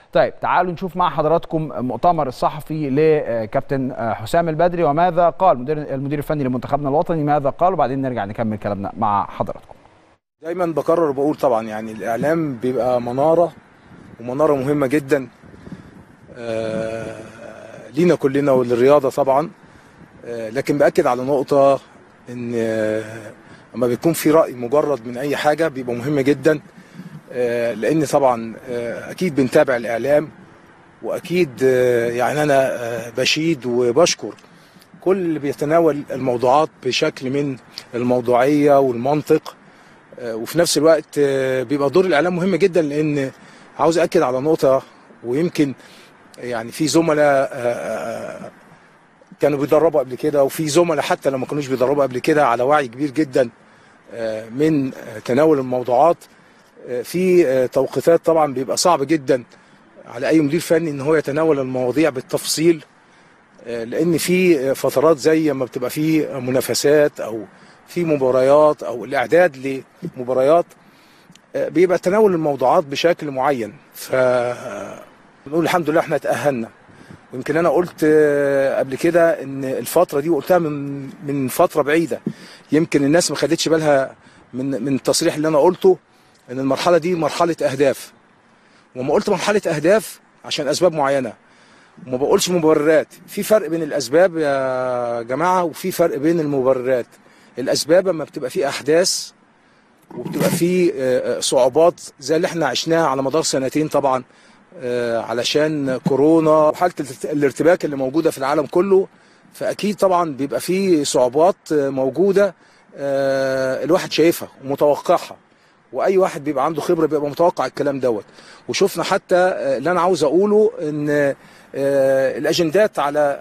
طيب تعالوا نشوف مع حضراتكم مؤتمر الصحفي لكابتن حسام البدري وماذا قال مدير المدير الفني لمنتخبنا الوطني ماذا قال وبعدين نرجع نكمل كلامنا مع حضراتكم دايما بكرر وبقول طبعا يعني الاعلام بيبقى مناره ومناره مهمه جدا آه لينا كلنا وللرياضه طبعا آه لكن باكد على نقطه ان آه لما بيكون في راي مجرد من اي حاجه بيبقى مهم جدا آه لان طبعا آه اكيد بنتابع الاعلام واكيد آه يعني انا آه بشيد وبشكر كل اللي بيتناول الموضوعات بشكل من الموضوعيه والمنطق وفي نفس الوقت بيبقى دور الاعلام مهم جدا لان عاوز اكد على نقطه ويمكن يعني في زملاء كانوا بيدربوا قبل كده وفي زملاء حتى لو ما كانوش بيدربوا قبل كده على وعي كبير جدا من تناول الموضوعات في توقيتات طبعا بيبقى صعب جدا على اي مدير فني ان هو يتناول المواضيع بالتفصيل لان في فترات زي ما بتبقى في منافسات او في مباريات او الاعداد لمباريات بيبقى تناول الموضوعات بشكل معين ف بنقول الحمد لله احنا تاهلنا ويمكن انا قلت قبل كده ان الفتره دي وقلتها من من فتره بعيده يمكن الناس ما خدتش بالها من من التصريح اللي انا قلته ان المرحله دي مرحله اهداف وما قلت مرحله اهداف عشان اسباب معينه وما بقولش مبررات في فرق بين الاسباب يا جماعه وفي فرق بين المبررات الاسباب لما بتبقى في احداث وبتبقى في صعوبات زي اللي احنا عشناها على مدار سنتين طبعا علشان كورونا وحاله الارتباك اللي موجوده في العالم كله فاكيد طبعا بيبقى في صعوبات موجوده الواحد شايفها ومتوقعها واي واحد بيبقى عنده خبره بيبقى متوقع الكلام دوت وشفنا حتى اللي انا عاوز اقوله ان الاجندات على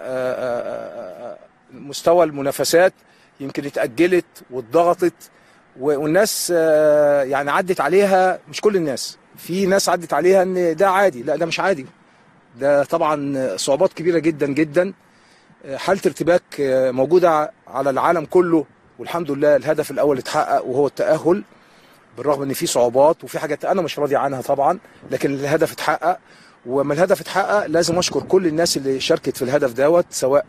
مستوى المنافسات يمكن اتاجلت واتضغطت والناس يعني عدت عليها مش كل الناس في ناس عدت عليها ان ده عادي لا ده مش عادي ده طبعا صعوبات كبيره جدا جدا حاله ارتباك موجوده على العالم كله والحمد لله الهدف الاول اتحقق وهو التاهل بالرغم ان في صعوبات وفي حاجات انا مش راضي عنها طبعا لكن الهدف اتحقق وما الهدف اتحقق لازم اشكر كل الناس اللي شاركت في الهدف دوت سواء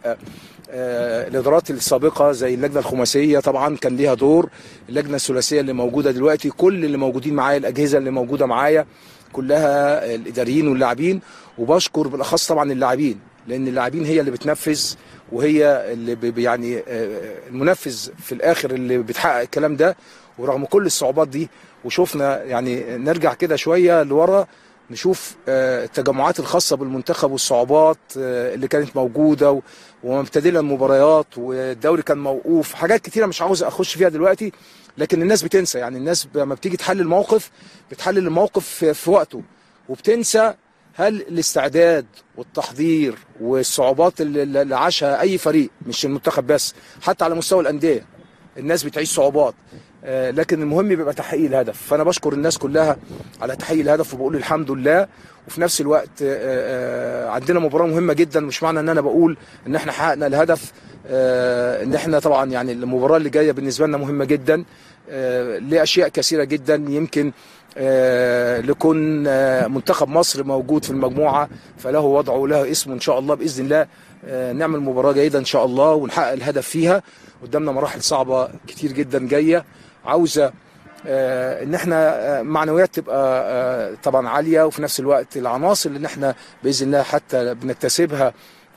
آه الادارات السابقه زي اللجنه الخماسيه طبعا كان ليها دور اللجنه الثلاثيه اللي موجوده دلوقتي كل اللي موجودين معايا الاجهزه اللي موجوده معايا كلها الاداريين واللاعبين وبشكر بالاخص طبعا اللاعبين لان اللاعبين هي اللي بتنفذ وهي اللي يعني آه المنفذ في الاخر اللي بتحقق الكلام ده ورغم كل الصعوبات دي وشفنا يعني نرجع كده شويه لورا نشوف التجمعات الخاصه بالمنتخب والصعوبات اللي كانت موجوده ومبتدئه المباريات والدوري كان موقوف حاجات كتيره مش عاوز اخش فيها دلوقتي لكن الناس بتنسى يعني الناس لما بتيجي تحلل الموقف بتحلل الموقف في وقته وبتنسى هل الاستعداد والتحضير والصعوبات اللي عاشها اي فريق مش المنتخب بس حتى على مستوى الانديه الناس بتعيش صعوبات لكن المهم بيبقى تحقيق الهدف فانا بشكر الناس كلها على تحقيق الهدف وبقول الحمد لله وفي نفس الوقت عندنا مباراه مهمه جدا مش معنى ان انا بقول ان احنا حققنا الهدف ان احنا طبعا يعني المباراه اللي جايه بالنسبه لنا مهمه جدا لاشياء كثيره جدا يمكن لكون منتخب مصر موجود في المجموعه فله وضعه وله اسمه ان شاء الله باذن الله نعمل مباراه جيده ان شاء الله ونحقق الهدف فيها قدامنا مراحل صعبه كتير جدا جايه عاوزه آه ان احنا آه معنويات تبقى آه طبعا عاليه وفي نفس الوقت العناصر اللي احنا باذن الله حتى بنكتسبها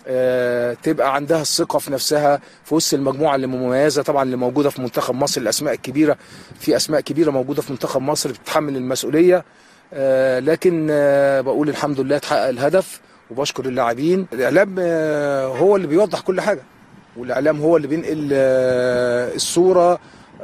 تبقى عندها الثقه في نفسها في وسط المجموعه اللي مميزه طبعا اللي موجوده في منتخب مصر الاسماء الكبيره في اسماء كبيره موجوده في منتخب مصر بتتحمل المسؤوليه لكن بقول الحمد لله اتحقق الهدف وبشكر اللاعبين الاعلام هو اللي بيوضح كل حاجه والاعلام هو اللي بينقل الصوره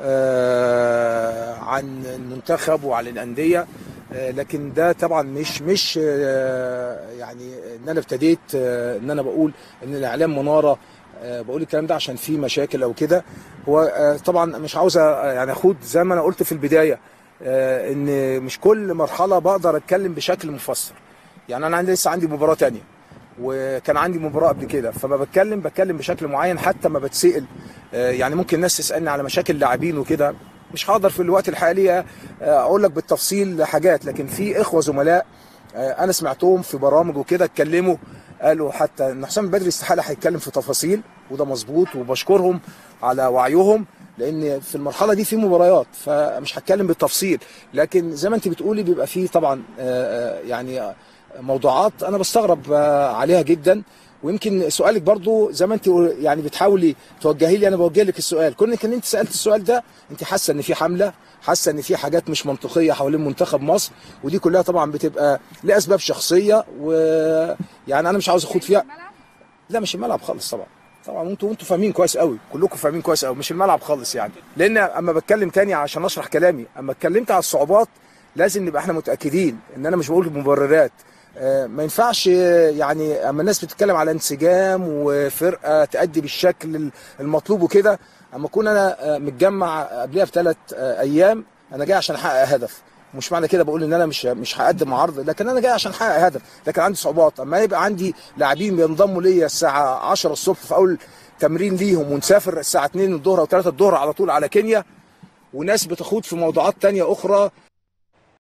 عن المنتخب وعن الانديه لكن ده طبعا مش مش يعني ان انا ابتديت ان انا بقول ان الاعلام مناره بقول الكلام ده عشان في مشاكل او كده هو طبعا مش عاوز يعني اخوض زي ما انا قلت في البدايه ان مش كل مرحله بقدر اتكلم بشكل مفسر يعني انا عندي لسه عندي مباراه تانية وكان عندي مباراه قبل كده فما بتكلم بتكلم بشكل معين حتى ما بتسال يعني ممكن الناس تسالني على مشاكل لاعبين وكده مش هقدر في الوقت الحالي اقول لك بالتفصيل حاجات لكن في اخوه زملاء آه، انا سمعتهم في برامج وكده اتكلموا قالوا حتى ان حسام البدري استحاله هيتكلم في تفاصيل وده مظبوط وبشكرهم على وعيهم لان في المرحله دي في مباريات فمش هتكلم بالتفصيل لكن زي ما انت بتقولي بيبقى فيه طبعا آه، آه، يعني آه، موضوعات انا بستغرب آه، عليها جدا ويمكن سؤالك برضو زي ما انت يعني بتحاولي توجهي لي انا بوجه لك السؤال كونك ان انت سالت السؤال ده انت حاسه ان في حمله حاسه ان في حاجات مش منطقيه حوالين منتخب مصر ودي كلها طبعا بتبقى لاسباب شخصيه ويعني انا مش عاوز اخوض فيها لا مش الملعب خالص طبعا طبعا انتوا انتوا فاهمين كويس قوي كلكم فاهمين كويس قوي مش الملعب خالص يعني لان اما بتكلم تاني عشان اشرح كلامي اما اتكلمت على الصعوبات لازم نبقى احنا متاكدين ان انا مش بقول مبررات آه، ما ينفعش آه، يعني اما الناس بتتكلم على انسجام وفرقه تأدي بالشكل المطلوب وكده اما اكون انا آه، متجمع قبلها بثلاث ايام انا جاي عشان احقق هدف مش معنى كده بقول ان انا مش مش هقدم عرض لكن انا جاي عشان احقق هدف لكن عندي صعوبات اما يبقى عندي لاعبين بينضموا ليا الساعه 10 الصبح في اول تمرين ليهم ونسافر الساعه 2 الظهر او 3 الظهر على طول على كينيا وناس بتخوض في موضوعات تانية اخرى